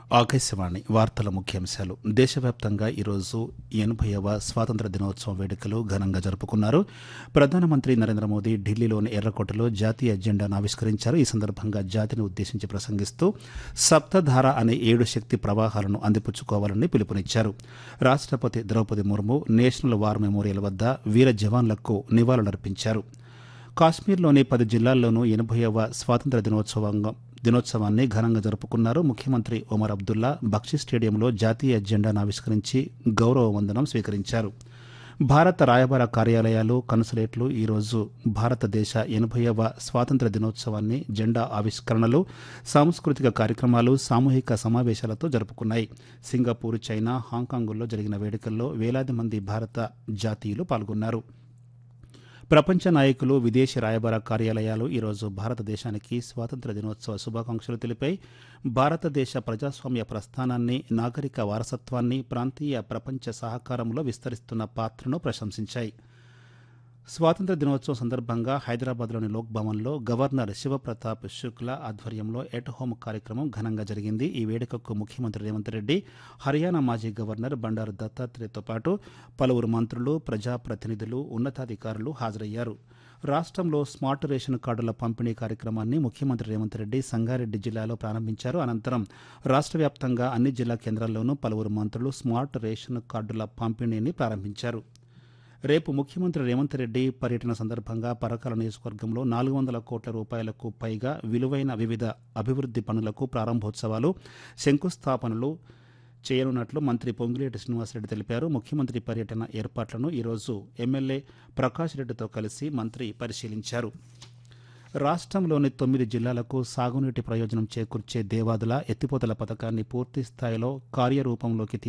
ఆకాశవాణి వార్తల ముఖ్యాంశాలు దేశవ్యాప్తంగా ఈరోజు ఎనభైవ స్వాతంత్ర దినోత్సవం వేడుకలు ఘనంగా జరుపుకున్నారు ప్రధానమంత్రి నరేంద్ర మోదీ ఢిల్లీలోని ఎర్రకోటలో జాతీయ జెండాను ఆవిష్కరించారు ఈ సందర్భంగా జాతిని ఉద్దేశించి ప్రసంగిస్తూ సప్తధార అనే ఏడు శక్తి ప్రవాహాలను అందిపుచ్చుకోవాలని పిలుపునిచ్చారు రాష్ట్రపతి Droupadi Murmu national war memorial వద్ద వీర జవాన్లకు నివాళులర్పించారు కాశ్మీర్లోని పది జిల్లాల్లోనూ ఎనభైవ స్వాతంత్ర దినోత్సవంగా దినోత్సవాన్ని ఘనంగా జరుపుకున్నారు ముఖ్యమంత్రి ఒమర్ అబ్దుల్లా బక్షి స్టేడియంలో జాతీయ జెండాను ఆవిష్కరించి గౌరవ వందనం స్వీకరించారు భారత రాయబార కార్యాలయాలు కన్సులేట్లు ఈరోజు భారతదేశ ఎనభైవ స్వాతంత్ర దినోత్సవాన్ని జెండా ఆవిష్కరణలు సాంస్కృతిక కార్యక్రమాలు సామూహిక సమావేశాలతో జరుపుకున్నాయి సింగపూర్ చైనా హాంకాంగుల్లో జరిగిన వేడుకల్లో వేలాది మంది భారత జాతీయులు పాల్గొన్నారు ప్రపంచ నాయకులు విదేశీ రాయబార కార్యాలయాలు ఈరోజు భారతదేశానికి స్వాతంత్ర దినోత్సవ శుభాకాంక్షలు తెలిపాయి భారతదేశ ప్రజాస్వామ్య ప్రస్థానాన్ని నాగరిక వారసత్వాన్ని ప్రాంతీయ ప్రపంచ సహకారంలో విస్తరిస్తున్న పాత్రను ప్రశంసించాయి స్వాతంత్ర దినోత్సవం సందర్భంగా హైదరాబాద్లోని లోక్ భవన్లో గవర్నర్ శివప్రతాప్ శుక్లా ఆధ్వర్యంలో ఎట్ హోమ్ కార్యక్రమం ఘనంగా జరిగింది ఈ వేడుకకు ముఖ్యమంత్రి రేవంత్ రెడ్డి హర్యానా మాజీ గవర్నర్ బండారు దత్తాత్రేయతో పాటు పలువురు మంత్రులు ప్రజాప్రతినిధులు ఉన్నతాధికారులు హాజరయ్యారు రాష్ట్రంలో స్మార్ట్ రేషన్ కార్డుల పంపిణీ కార్యక్రమాన్ని ముఖ్యమంత్రి రేవంత్ రెడ్డి సంగారెడ్డి జిల్లాలో ప్రారంభించారు అనంతరం రాష్ట్ర వ్యాప్తంగా అన్ని జిల్లా కేంద్రాల్లోనూ పలువురు మంత్రులు స్మార్ట్ రేషన్ కార్డుల పంపిణీని ప్రారంభించారు రేపు ముఖ్యమంత్రి రేవంత్ రెడ్డి పర్యటన సందర్భంగా పరకాల నియోజకవర్గంలో నాలుగు వందల కోట్ల రూపాయలకు పైగా విలువైన వివిధ అభివృద్ది పనులకు ప్రారంభోత్సవాలు శంకుస్థాపనలు చేయనున్నట్లు మంత్రి పొంగులేటి శ్రీనివాసరెడ్డి తెలిపారు ముఖ్యమంత్రి పర్యటన ఏర్పాట్లను ఈరోజు ఎమ్మెల్యే ప్రకాష్ రెడ్డితో కలిసి మంత్రి పరిశీలించారు రాష్ట్రంలోని తొమ్మిది జిల్లాలకు సాగునీటి ప్రయోజనం చేకూర్చే దేవాదుల ఎత్తిపోతల పథకాన్ని పూర్తి స్థాయిలో కార్యరూపంలోకి